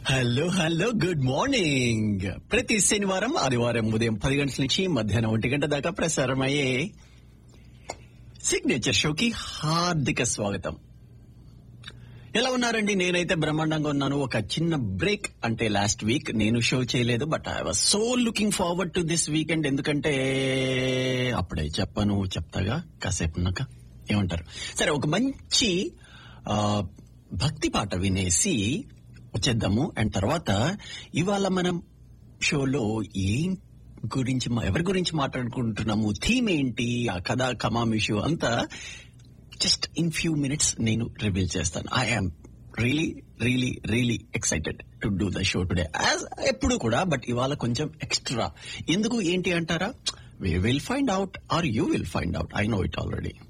hello hello good morning ప్రతి శనివారం ఆదివారం ఉదయం పది గంటల నుంచి మధ్యాహ్నం ఒంటి గంట దాకా ప్రసారం అయ్యే సిగ్నేచర్ షోకి హార్దిక స్వాగతం ఎలా ఉన్నారండి నేనైతే బ్రహ్మాండంగా ఉన్నాను ఒక చిన్న బ్రేక్ అంటే లాస్ట్ వీక్ నేను షో చేయలేదు but I was so looking forward to this weekend ఎందుకంటే అప్పుడే చెప్పను చెప్తాగా కాసేపు ఉన్నాక ఏమంటారు సరే ఒక మంచి ఆ, భక్తి పాట వినేసి వచ్చేద్దాము అండ్ తర్వాత ఇవాళ మనం షోలో ఏం గురించి మా- ఎవరి గురించి మాట్లాడుకుంటున్నాము థీమ్ ఏంటి ఆ కథ కమామిషు అంతా జస్ట్ ఇన్ ఫ్యూ మినిట్స్ నేను రివీల్ చేస్తాను I am really really really excited to do the show today as ఎప్పుడు కూడా బట్ ఇవాళ కొంచెం ఎక్స్ట్రా ఎందుకు ఏంటి అంటారా we will find out are you will find out I know it already